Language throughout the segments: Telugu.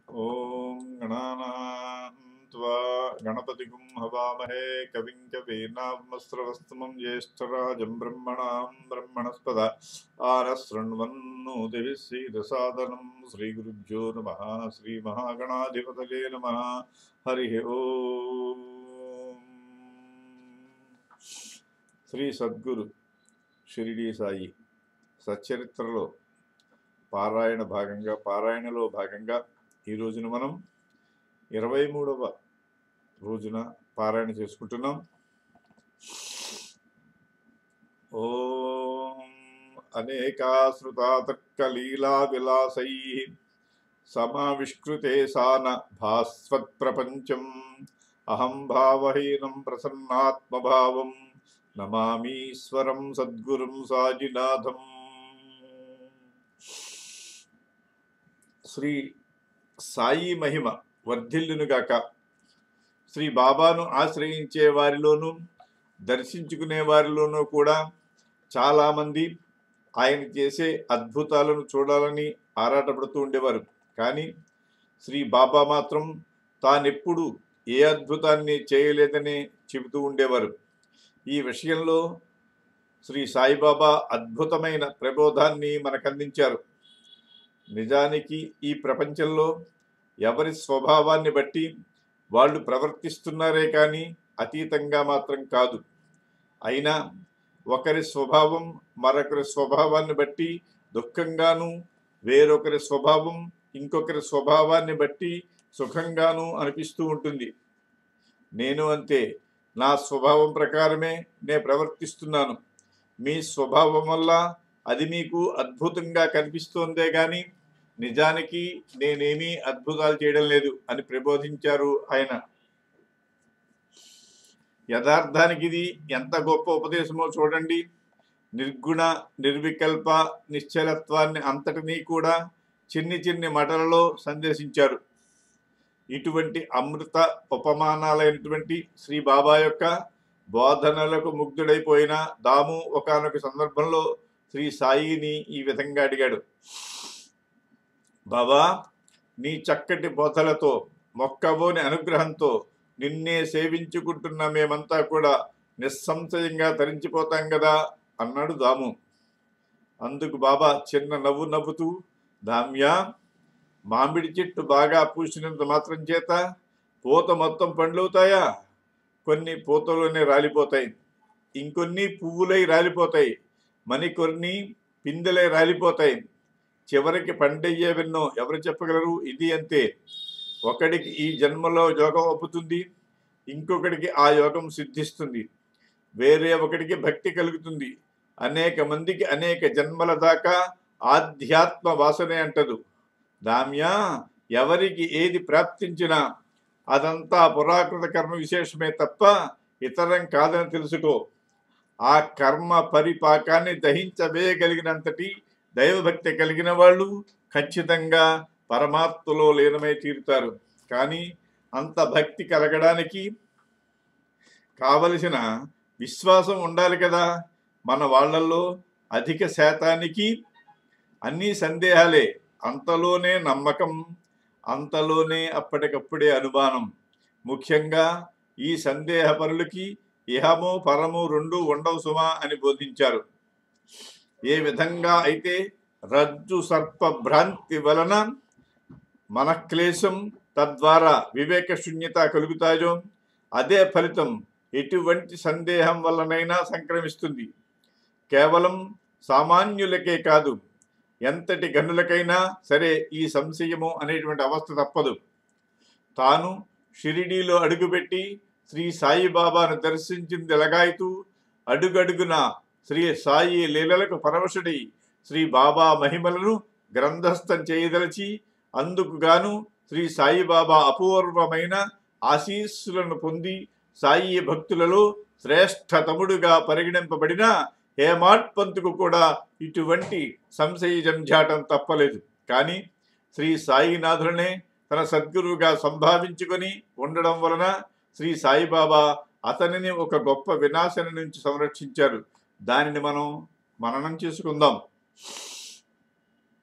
ॐ गणानां त्वा गणपतिगुं हवामहे कविं कवीनामस्रवस्तमं ज्येष्ठराजं ब्रह्मणां ब्रह्मणस्पद आनशृण्वन्नोतिभिः सीदसादनं श्रीगुरुभ्यो नमः श्रीमहागणाधिपतये नमः हरिः ఓం శ్రీ సద్గురు షిరిడి సాయి సచ్చరిత్రలో పారాయణ భాగంగా పారాయణలో భాగంగా ఈ రోజున మనం ఇరవై మూడవ రోజున పారాయణ చేసుకుంటున్నాం ఓం అనేకాశ్రుతాతర్కలీలా విలాసై సమావిష్కృతే సాన భాస్వత్ ప్రపంచం అహం భావహీనం ప్రసన్నాత్మభావం నమామీశ్వరం సద్గురుం సాజినాథం శ్రీ సాయి మహిమ వర్ధిల్లునుగాక శ్రీ బాబాను ఆశ్రయించే వారిలోనూ దర్శించుకునే వారిలోనూ కూడా చాలామంది ఆయన చేసే అద్భుతాలను చూడాలని ఆరాటపడుతూ ఉండేవారు కానీ శ్రీ బాబా మాత్రం తానెప్పుడు ఏ అద్భుతాన్ని చేయలేదని చెబుతూ ఉండేవారు ఈ విషయంలో శ్రీ సాయిబాబా అద్భుతమైన ప్రబోధాన్ని మనకు అందించారు నిజానికి ఈ ప్రపంచంలో ఎవరి స్వభావాన్ని బట్టి వాళ్ళు ప్రవర్తిస్తున్నారే కానీ అతీతంగా మాత్రం కాదు అయినా ఒకరి స్వభావం మరొకరి స్వభావాన్ని బట్టి దుఃఖంగాను వేరొకరి స్వభావం ఇంకొకరి స్వభావాన్ని బట్టి సుఖంగాను అనిపిస్తూ ఉంటుంది నేను అంతే నా స్వభావం ప్రకారమే నేను ప్రవర్తిస్తున్నాను మీ స్వభావం వల్ల అది మీకు అద్భుతంగా కనిపిస్తోందే కానీ నిజానికి నేనేమీ అద్భుతాలు చేయడం లేదు అని ప్రబోధించారు ఆయన యథార్థానికి ఇది ఎంత గొప్ప ఉపదేశమో చూడండి నిర్గుణ నిర్వికల్ప నిశ్చలత్వాన్ని అంతటినీ కూడా చిన్ని చిన్ని మటలలో సందేశించారు ఇటువంటి అమృత ఉపమానాలైనటువంటి శ్రీ బాబా యొక్క బోధనలకు ముగ్ధుడైపోయిన దాము ఒకనొక సందర్భంలో శ్రీ సాయిని ఈ విధంగా అడిగాడు బాబా నీ చక్కటి బోధలతో మొక్కబోని అనుగ్రహంతో నిన్నే సేవించుకుంటున్న మేమంతా కూడా నిస్సంశయంగా తరించిపోతాం కదా అన్నాడు దాము అందుకు బాబా చిన్న నవ్వు నవ్వుతూ దామ్యా మామిడి చెట్టు బాగా పూసినంత మాత్రం చేత పూత మొత్తం పండ్లవుతాయా కొన్ని పూతలోనే రాలిపోతాయి ఇంకొన్ని పువ్వులై రాలిపోతాయి మరికొన్ని పిందెలై రాలిపోతాయి చివరికి పండయ్యేవెన్నో ఎవరు చెప్పగలరు ఇది అంతే ఒకడికి ఈ జన్మలో యోగం ఒప్పుతుంది ఇంకొకడికి ఆ యోగం సిద్ధిస్తుంది వేరే ఒకడికి భక్తి కలుగుతుంది అనేక మందికి అనేక జన్మల దాకా ఆధ్యాత్మ వాసనే అంటదు దామ్యా ఎవరికి ఏది ప్రాప్తించినా అదంతా పురాకృత కర్మ విశేషమే తప్ప ఇతరం కాదని తెలుసుకో ఆ కర్మ పరిపాకాన్ని దహించవేయగలిగినంతటి దైవభక్తి కలిగిన వాళ్ళు ఖచ్చితంగా పరమాత్మలో లీనమై తీరుతారు కానీ అంత భక్తి కలగడానికి కావలసిన విశ్వాసం ఉండాలి కదా మన వాళ్ళల్లో అధిక శాతానికి అన్ని సందేహాలే అంతలోనే నమ్మకం అంతలోనే అప్పటికప్పుడే అనుమానం ముఖ్యంగా ఈ సందేహ పరులకి ఇహము పరము రెండు ఉండవు సుమా అని బోధించారు ఏ విధంగా అయితే రజ్జు సర్ప భ్రాంతి వలన మనక్లేశం తద్వారా వివేక శూన్యత కలుగుతాయో అదే ఫలితం ఎటువంటి సందేహం వల్లనైనా సంక్రమిస్తుంది కేవలం సామాన్యులకే కాదు ఎంతటి గనులకైనా సరే ఈ సంశయము అనేటువంటి అవస్థ తప్పదు తాను షిరిడీలో అడుగుపెట్టి శ్రీ సాయిబాబాను దర్శించింది ఎలాగాయితూ అడుగడుగున శ్రీ సాయి లీలలకు పరవశుడై శ్రీ బాబా మహిమలను గ్రంథస్థం చేయదలచి అందుకు గాను శ్రీ సాయిబాబా అపూర్వమైన ఆశీస్సులను పొంది సాయి భక్తులలో శ్రేష్ఠతముడుగా పరిగణింపబడిన హేమాట్పంతుకు కూడా ఇటువంటి సంశయ జంఝాటం తప్పలేదు కానీ శ్రీ సాయినాథులనే తన సద్గురువుగా సంభావించుకొని ఉండడం వలన శ్రీ సాయిబాబా అతనిని ఒక గొప్ప వినాశన నుంచి సంరక్షించారు దానిని మనం మననం చేసుకుందాం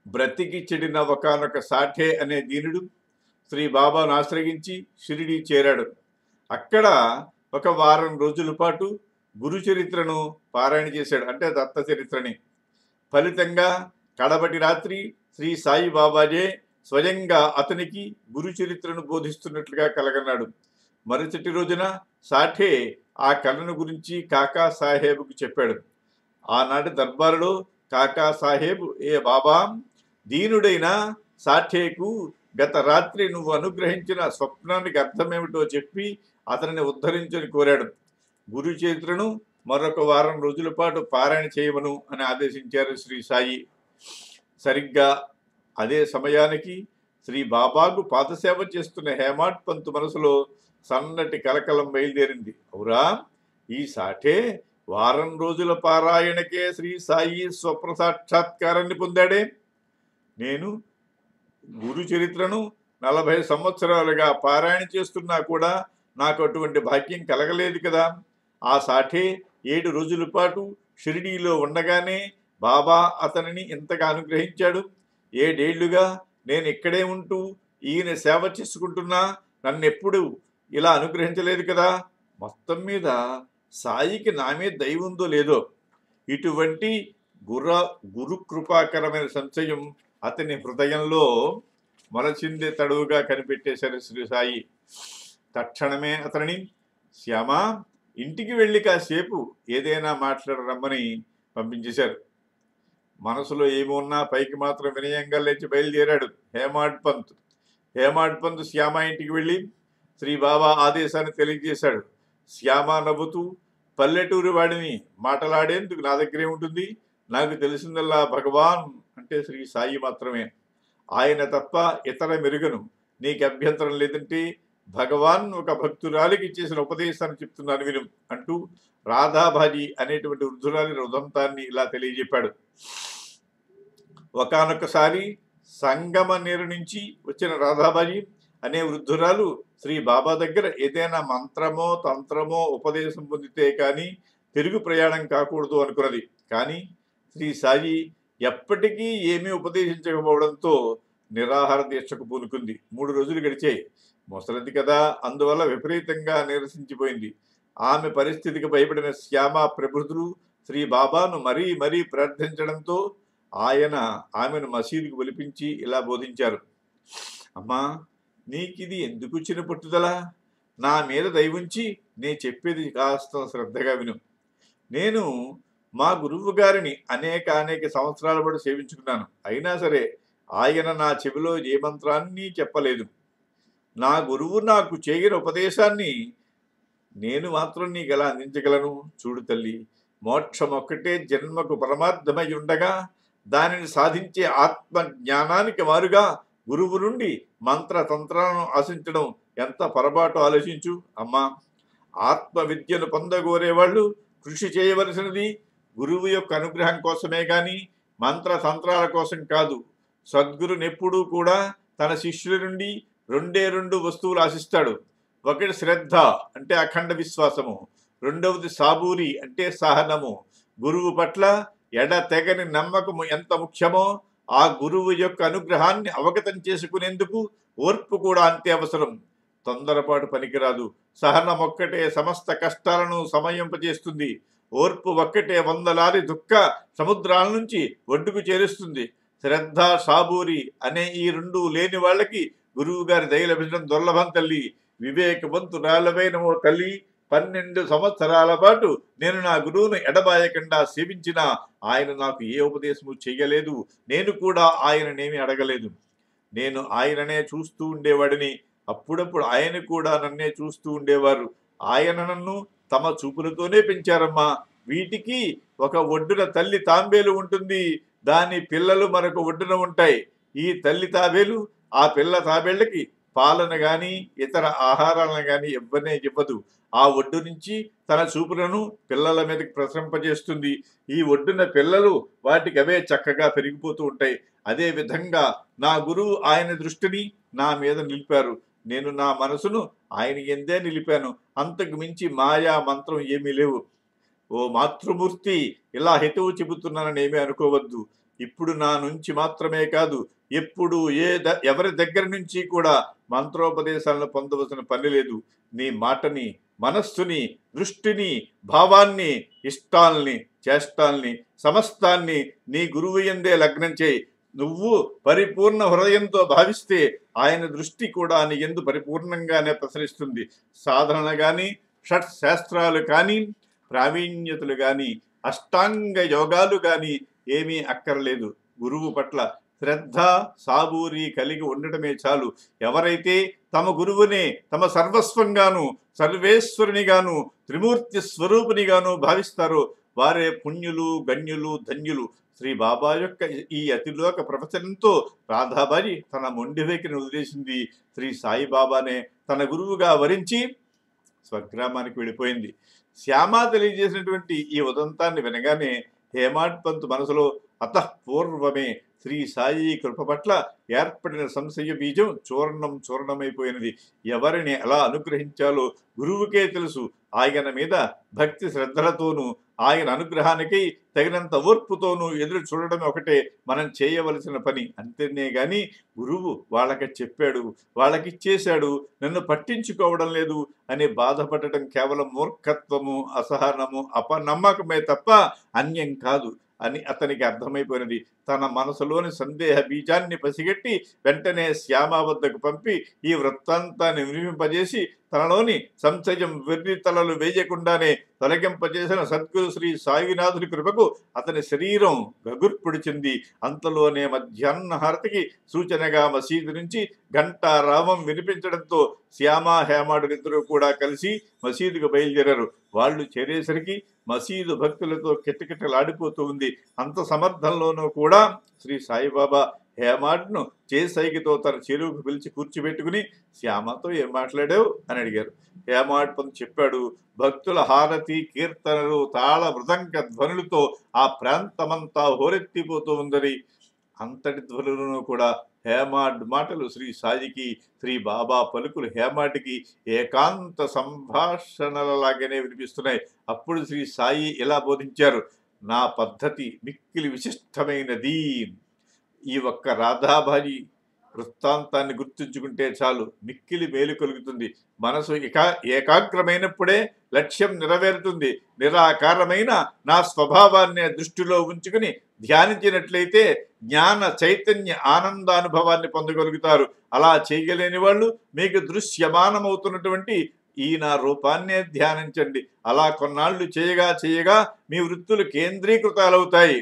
బ్రతికి చెడిన ఒకనొక సాఠే అనే దీనుడు శ్రీ బాబాను ఆశ్రయించి షిరిడి చేరాడు అక్కడ ఒక వారం రోజుల పాటు గురు చరిత్రను పారాయణ చేశాడు అంటే దత్త చరిత్రని ఫలితంగా కడబటి రాత్రి శ్రీ సాయి బాబాజే స్వయంగా అతనికి గురు చరిత్రను బోధిస్తున్నట్లుగా కలగన్నాడు మరుసటి రోజున సాఠే ఆ కళను గురించి కాకా సాహేబుకు చెప్పాడు ఆనాటి దర్బారులో కాకా సాహేబ్ ఏ బాబా దీనుడైన సాఠేకు గత రాత్రి నువ్వు అనుగ్రహించిన స్వప్నానికి అర్థమేమిటో చెప్పి అతనిని ఉద్ధరించని కోరాడు గురు చరిత్రను మరొక వారం రోజుల పాటు పారాయణ చేయమను అని ఆదేశించారు శ్రీ సాయి సరిగ్గా అదే సమయానికి శ్రీ బాబాకు పాదసేవ చేస్తున్న హేమాడ్ పంతు మనసులో సన్నటి కలకలం బయలుదేరింది అవురా ఈ సాఠే వారం రోజుల పారాయణకే శ్రీ సాయి స్వప్న సాక్షాత్కారాన్ని పొందాడే నేను గురు చరిత్రను నలభై సంవత్సరాలుగా పారాయణ చేస్తున్నా కూడా నాకు అటువంటి భాగ్యం కలగలేదు కదా ఆ సాఠే ఏడు రోజుల పాటు షిరిడీలో ఉండగానే బాబా అతనిని ఇంతగా అనుగ్రహించాడు ఏడేళ్లుగా నేను ఇక్కడే ఉంటూ ఈయన సేవ చేసుకుంటున్నా నన్ను ఎప్పుడు ఇలా అనుగ్రహించలేదు కదా మొత్తం మీద సాయికి నా మీద దయ ఉందో లేదో ఇటువంటి గుర గురు కృపాకరమైన సంశయం అతని హృదయంలో మొలచిందే తడువుగా కనిపెట్టేశారు శ్రీ సాయి తక్షణమే అతనిని శ్యామ ఇంటికి వెళ్ళి కాసేపు ఏదైనా మాట్లాడరమ్మని పంపించేశారు మనసులో ఏమున్నా పైకి మాత్రం వినయంగా లేచి బయలుదేరాడు హేమాడ్ పంత్ హేమాడ్ పంత్ శ్యామ ఇంటికి వెళ్ళి శ్రీ బాబా ఆదేశాన్ని తెలియజేశాడు శ్యామ నవ్వుతూ పల్లెటూరి వాడిని మాటలాడేందుకు నా దగ్గరే ఉంటుంది నాకు తెలిసిందల్లా భగవాన్ అంటే శ్రీ సాయి మాత్రమే ఆయన తప్ప ఇతర మెరుగను నీకు అభ్యంతరం లేదంటే భగవాన్ ఒక భక్తురాలికి చేసిన ఉపదేశాన్ని చెప్తున్నాను విను అంటూ రాధాబాజీ అనేటువంటి వృద్ధురాలి ఉదంతాన్ని ఇలా తెలియజెప్పాడు ఒకానొకసారి సంగమ నీరు నుంచి వచ్చిన రాధాబాజీ అనే వృద్ధురాలు శ్రీ బాబా దగ్గర ఏదైనా మంత్రమో తంత్రమో ఉపదేశం పొందితే కానీ తిరుగు ప్రయాణం కాకూడదు అనుకున్నది కానీ శ్రీ సాయి ఎప్పటికీ ఏమీ ఉపదేశించకపోవడంతో నిరాహార దీక్షకు పూనుకుంది మూడు రోజులు గడిచాయి ముసలిది కదా అందువల్ల విపరీతంగా నిరసించిపోయింది ఆమె పరిస్థితికి భయపడిన శ్యామ ప్రబుద్ధులు శ్రీ బాబాను మరీ మరీ ప్రార్థించడంతో ఆయన ఆమెను మసీదుకు పిలిపించి ఇలా బోధించారు అమ్మా నీకిది ఎందుకు వచ్చిన పట్టుదల నా మీద దయవుంచి నే చెప్పేది కాస్త శ్రద్ధగా విను నేను మా గురువు గారిని అనేక అనేక సంవత్సరాల పాటు సేవించుకున్నాను అయినా సరే ఆయన నా చెవిలో ఏ మంత్రాన్ని చెప్పలేదు నా గురువు నాకు చేయని ఉపదేశాన్ని నేను మాత్రం నీకు ఎలా అందించగలను చూడు తల్లి మోక్షం ఒక్కటే జన్మకు పరమార్థమై ఉండగా దానిని సాధించే ఆత్మ జ్ఞానానికి మారుగా గురువు నుండి మంత్ర తంత్రాలను ఆశించడం ఎంత పొరపాటు ఆలోచించు అమ్మా ఆత్మ విద్యను పొందగోరేవాళ్ళు కృషి చేయవలసినది గురువు యొక్క అనుగ్రహం కోసమే గాని మంత్ర తంత్రాల కోసం కాదు సద్గురునెప్పుడూ కూడా తన శిష్యుల నుండి రెండే రెండు వస్తువులు ఆశిస్తాడు ఒకటి శ్రద్ధ అంటే అఖండ విశ్వాసము రెండవది సాబూరి అంటే సహనము గురువు పట్ల ఎడ తెగని నమ్మకము ఎంత ముఖ్యమో ఆ గురువు యొక్క అనుగ్రహాన్ని అవగతం చేసుకునేందుకు ఓర్పు కూడా అంతే అవసరం తొందరపాటు పనికిరాదు సహనం ఒక్కటే సమస్త కష్టాలను సమయింపజేస్తుంది ఓర్పు ఒక్కటే వందలాది దుఃఖ సముద్రాల నుంచి ఒడ్డుకు చేరుస్తుంది శ్రద్ధ సాబూరి అనే ఈ రెండు లేని వాళ్ళకి గురువు గారి దయ లభించడం దుర్లభం తల్లి వివేకవంతురాలమైన ఓ తల్లి పన్నెండు సంవత్సరాల పాటు నేను నా గురువును ఎడబాయకుండా సేవించిన ఆయన నాకు ఏ ఉపదేశము చెయ్యలేదు నేను కూడా ఆయననేమి అడగలేదు నేను ఆయననే చూస్తూ ఉండేవాడిని అప్పుడప్పుడు ఆయన కూడా నన్నే చూస్తూ ఉండేవారు ఆయన నన్ను తమ చూపులతోనే పెంచారమ్మా వీటికి ఒక ఒడ్డున తల్లి తాంబేలు ఉంటుంది దాని పిల్లలు మరొక ఒడ్డున ఉంటాయి ఈ తల్లి తాబేలు ఆ పిల్ల తాబేళ్ళకి పాలన గాని ఇతర ఆహారాలను గాని ఇవ్వనే ఇవ్వదు ఆ ఒడ్డు నుంచి తన చూపులను పిల్లల మీదకి ప్రసరింపజేస్తుంది ఈ ఒడ్డున పిల్లలు వాటికి అవే చక్కగా పెరిగిపోతూ ఉంటాయి అదే విధంగా నా గురువు ఆయన దృష్టిని నా మీద నిలిపారు నేను నా మనసును ఆయన ఎందే నిలిపాను అంతకు మించి మాయా మంత్రం ఏమీ లేవు ఓ మాతృమూర్తి ఇలా హితవు చెబుతున్నానని ఏమీ అనుకోవద్దు ఇప్పుడు నా నుంచి మాత్రమే కాదు ఎప్పుడు ఏ ద- ఎవరి దగ్గర నుంచి కూడా మంత్రోపదేశాలను పొందవలసిన పని లేదు నీ మాటని మనస్సుని దృష్టిని భావాన్ని ఇష్టాల్ని చేష్టాల్ని సమస్తాన్ని నీ గురువు ఎందే లగ్నం చేయి నువ్వు పరిపూర్ణ హృదయంతో భావిస్తే ఆయన దృష్టి కూడా నీ ఎందు పరిపూర్ణంగానే ప్రసరిస్తుంది సాధన కానీ షట్ శాస్త్రాలు కానీ ప్రావీణ్యతలు కానీ అష్టాంగ యోగాలు కానీ ఏమీ అక్కర్లేదు గురువు పట్ల శ్రద్ధ సాబూరి కలిగి ఉండటమే చాలు ఎవరైతే తమ గురువునే తమ సర్వస్వంగాను సర్వేశ్వరునిగాను త్రిమూర్తి స్వరూపునిగాను భావిస్తారో వారే పుణ్యులు గణ్యులు ధన్యులు శ్రీ బాబా యొక్క ఈ అతిలోక ప్రవచనంతో రాధాబాయి తన మొండివైకిని వదిలేసింది శ్రీ సాయిబాబానే తన గురువుగా వరించి స్వగ్రామానికి వెళ్ళిపోయింది శ్యామ తెలియజేసినటువంటి ఈ ఉదంతాన్ని వినగానే హేమాడ్ పంత్ మనసులో అతః పూర్వమే శ్రీ సాయి కృప పట్ల ఏర్పడిన సంశయ బీజం చూర్ణం చూర్ణమైపోయినది ఎవరిని ఎలా అనుగ్రహించాలో గురువుకే తెలుసు ఆయన మీద భక్తి శ్రద్ధలతోనూ ఆయన అనుగ్రహానికి తగినంత ఓర్పుతోనూ ఎదురు చూడడం ఒకటే మనం చేయవలసిన పని అంతేనే గాని గురువు వాళ్ళకి చెప్పాడు వాళ్ళకి ఇచ్చేశాడు నన్ను పట్టించుకోవడం లేదు అని బాధపడటం కేవలం మూర్ఖత్వము అసహనము అపనమ్మకమే తప్ప అన్యం కాదు అని అతనికి అర్థమైపోయినది తన మనసులోని సందేహ బీజాన్ని పసిగట్టి వెంటనే శ్యామ వద్దకు పంపి ఈ వృత్తాంతాన్ని వినిపింపజేసి తనలోని సంశయం వెర్రి తలలు వేయకుండానే తొలగింపజేసిన సద్గురు శ్రీ సాయినాథుని కృపకు అతని శరీరం గగుర్పుడిచింది అంతలోనే మధ్యాహ్న హారతికి సూచనగా మసీదు నుంచి గంటా రావం వినిపించడంతో శ్యామ హేమాడులిద్దరూ కూడా కలిసి మసీదుకు బయలుదేరారు వాళ్ళు చేరేసరికి మసీదు భక్తులతో కిటకిటలాడిపోతూ ఉంది అంత సమర్థంలోనూ కూడా శ్రీ సాయిబాబా హేమాడ్ను చేసైకితో తన చెరువుకు పిలిచి కూర్చోబెట్టుకుని శ్యామతో ఏం మాట్లాడావు అని అడిగారు హేమాడ్ పంత్ చెప్పాడు భక్తుల హారతి కీర్తనలు తాళ మృదంగ ధ్వనులతో ఆ ప్రాంతమంతా హోరెత్తిపోతూ ఉందని అంతటి ధ్వనులను కూడా హేమాడ్ మాటలు శ్రీ సాయికి శ్రీ బాబా పలుకులు హేమాడ్కి ఏకాంత సంభాషణలలాగానే వినిపిస్తున్నాయి అప్పుడు శ్రీ సాయి ఇలా బోధించారు నా పద్ధతి మిక్కిలి విశిష్టమైనది ఈ ఒక్క రాధాబాయి వృత్తాంతాన్ని గుర్తుంచుకుంటే చాలు మిక్కిలి మేలు కలుగుతుంది మనసు ఏకా ఏకాగ్రమైనప్పుడే లక్ష్యం నెరవేరుతుంది నిరాకారమైన నా స్వభావాన్ని దృష్టిలో ఉంచుకుని ధ్యానించినట్లయితే జ్ఞాన చైతన్య ఆనందానుభవాన్ని పొందగలుగుతారు అలా చేయగలేని వాళ్ళు మీకు దృశ్యమానమవుతున్నటువంటి ఈ నా రూపాన్నే ధ్యానించండి అలా కొన్నాళ్ళు చేయగా చేయగా మీ వృత్తులు కేంద్రీకృతాలవుతాయి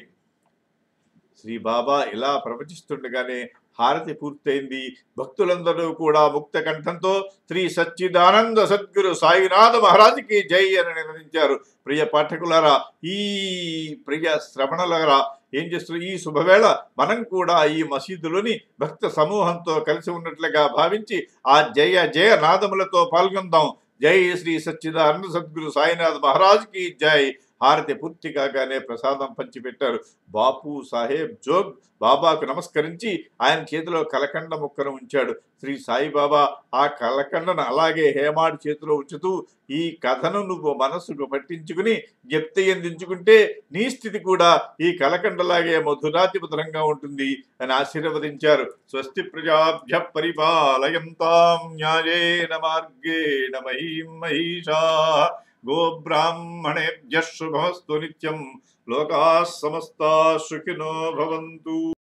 శ్రీ బాబా ఇలా ప్రవచిస్తుండగానే హారతి పూర్తయింది భక్తులందరూ కూడా ముక్త కంఠంతో శ్రీ సచ్చిదానంద సద్గురు సాయినాథ మహారాజుకి జై అని నినదించారు ప్రియ పాఠకులారా ఈ ప్రియ శ్రవణలరా ఏం చేస్తున్నారు ఈ శుభవేళ మనం కూడా ఈ మసీదులోని భక్త సమూహంతో కలిసి ఉన్నట్లుగా భావించి ఆ జయ జయ నాదములతో పాల్గొందాం జై శ్రీ సచ్చిదానంద సద్గురు సాయినాథ్ మహారాజ్కి జై హారతి పూర్తి కాగానే ప్రసాదం పంచిపెట్టారు బాపు సాహెబ్ జోగ్ బాబాకు నమస్కరించి ఆయన చేతిలో కలకండ ముక్కను ఉంచాడు శ్రీ సాయిబాబా ఆ కలకండను అలాగే హేమాడు చేతిలో ఉంచుతూ ఈ కథను నువ్వు మనస్సుకు పట్టించుకుని జప్తి ఎందించుకుంటే నీ స్థితి కూడా ఈ కలకండలాగే మధురాతిమధురంగా ఉంటుంది అని ఆశీర్వదించారు స్వస్తి ప్రజాభ్య పరిపాలయంతాం న్యాయేన మార్గేణ మహీం మహిషా గోబ్రాహ్మణేభ్య శుభమస్తు నిత్యం లోకా సమస్తా సుఖినో భవంతు